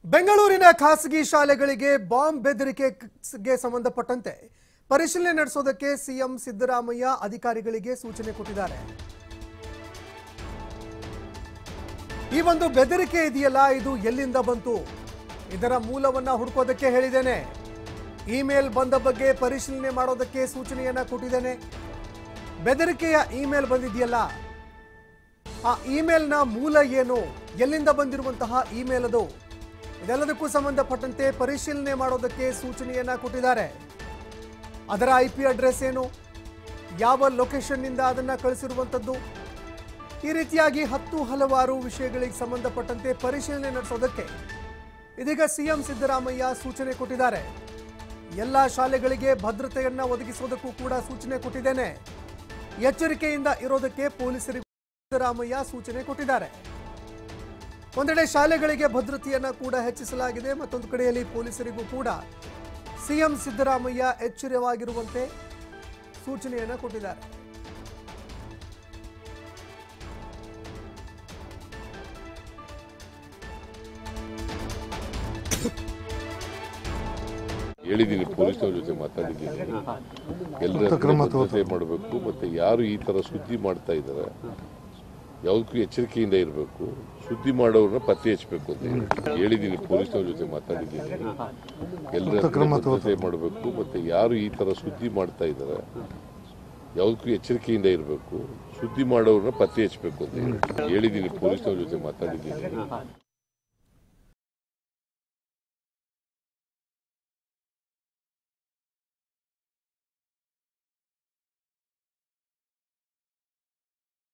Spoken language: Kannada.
ಬೆಂಗಳೂರಿನ ಖಾಸಗಿ ಶಾಲೆಗಳಿಗೆ ಬಾಂಬ್ ಬೆದರಿಕೆಗೆ ಸಂಬಂಧಪಟ್ಟಂತೆ ಪರಿಶೀಲನೆ ನಡೆಸೋದಕ್ಕೆ ಸಿಎಂ ಸಿದ್ದರಾಮಯ್ಯ ಅಧಿಕಾರಿಗಳಿಗೆ ಸೂಚನೆ ಕೊಟ್ಟಿದ್ದಾರೆ ಈ ಒಂದು ಬೆದರಿಕೆ ಇದೆಯಲ್ಲ ಇದು ಎಲ್ಲಿಂದ ಬಂತು ಇದರ ಮೂಲವನ್ನ ಹುಡುಕೋದಕ್ಕೆ ಹೇಳಿದ್ದೇನೆ ಇಮೇಲ್ ಬಂದ ಬಗ್ಗೆ ಪರಿಶೀಲನೆ ಮಾಡೋದಕ್ಕೆ ಸೂಚನೆಯನ್ನ ಕೊಟ್ಟಿದ್ದೇನೆ ಬೆದರಿಕೆಯ ಇಮೇಲ್ ಬಂದಿದೆಯಲ್ಲ ಆ ಇಮೇಲ್ನ ಮೂಲ ಏನು ಎಲ್ಲಿಂದ ಬಂದಿರುವಂತಹ ಇಮೇಲ್ ಅದು ಇದೆಲ್ಲದಕ್ಕೂ ಸಂಬಂಧಪಟ್ಟಂತೆ ಪರಿಶೀಲನೆ ಮಾಡೋದಕ್ಕೆ ಸೂಚನೆಯನ್ನ ಕೊಟ್ಟಿದ್ದಾರೆ ಅದರ ಐ ಪಿ ಅಡ್ರೆಸ್ ಏನು ಯಾವ ಲೊಕೇಶನ್ನಿಂದ ಅದನ್ನ ಕಳಿಸಿರುವಂಥದ್ದು ಈ ರೀತಿಯಾಗಿ ಹತ್ತು ಹಲವಾರು ವಿಷಯಗಳಿಗೆ ಸಂಬಂಧಪಟ್ಟಂತೆ ಪರಿಶೀಲನೆ ನಡೆಸೋದಕ್ಕೆ ಇದೀಗ ಸಿಎಂ ಸಿದ್ದರಾಮಯ್ಯ ಸೂಚನೆ ಕೊಟ್ಟಿದ್ದಾರೆ ಎಲ್ಲ ಶಾಲೆಗಳಿಗೆ ಭದ್ರತೆಯನ್ನ ಒದಗಿಸೋದಕ್ಕೂ ಕೂಡ ಸೂಚನೆ ಕೊಟ್ಟಿದ್ದೇನೆ ಎಚ್ಚರಿಕೆಯಿಂದ ಇರೋದಕ್ಕೆ ಪೊಲೀಸರಿಗೂ ಸಿದ್ದರಾಮಯ್ಯ ಸೂಚನೆ ಕೊಟ್ಟಿದ್ದಾರೆ ಒಂದೆಡೆ ಶಾಲೆಗಳಿಗೆ ಭದ್ರತೆಯನ್ನ ಕೂಡ ಹೆಚ್ಚಿಸಲಾಗಿದೆ ಮತ್ತೊಂದು ಕಡೆಯಲ್ಲಿ ಪೊಲೀಸರಿಗೂ ಕೂಡ ಸಿಎಂ ಸಿದ್ದರಾಮಯ್ಯ ಎಚ್ಚರವಾಗಿರುವಂತೆ ಸೂಚನೆಯನ್ನ ಕೊಟ್ಟಿದ್ದಾರೆ ಹೇಳಿದ್ದೀನಿ ಪೊಲೀಸ್ನವ್ರ ಜೊತೆ ಮಾತಾಡಿದ್ದೀನಿ ಎಲ್ಲರ ಭದ್ರತೆ ಮಾಡಬೇಕು ಮತ್ತೆ ಯಾರು ಈ ತರ ಸುದ್ದಿ ಮಾಡ್ತಾ ಇದ್ದಾರೆ ಯಾವುದಕ್ಕೂ ಎಚ್ಚರಿಕೆಯಿಂದ ಇರಬೇಕು ಸುದ್ದಿ ಮಾಡೋರನ್ನ ಪತ್ತೆ ಹಚ್ಚಬೇಕು ಅಂತ ಹೇಳಿ ಹೇಳಿದ್ದೀನಿ ಪೊಲೀಸ್ನವ್ರ ಜೊತೆ ಮಾತಾಡಿದ್ದೀನಿ ಎಲ್ಲರ ಭದ್ರತೆ ಮಾಡಬೇಕು ಮತ್ತೆ ಯಾರು ಈ ತರ ಸುದ್ದಿ ಮಾಡ್ತಾ ಇದ್ದಾರೆ ಯಾವುದಕ್ಕೂ ಎಚ್ಚರಿಕೆಯಿಂದ ಇರಬೇಕು ಸುದ್ದಿ ಮಾಡೋರನ್ನ ಪತ್ತೆ ಹಚ್ಚಬೇಕು ಅಂತ ಹೇಳಿ ಹೇಳಿದ್ದೀನಿ ಪೊಲೀಸ್ನವ್ರ ಜೊತೆ ಮಾತಾಡಿದ್ದೀನಿ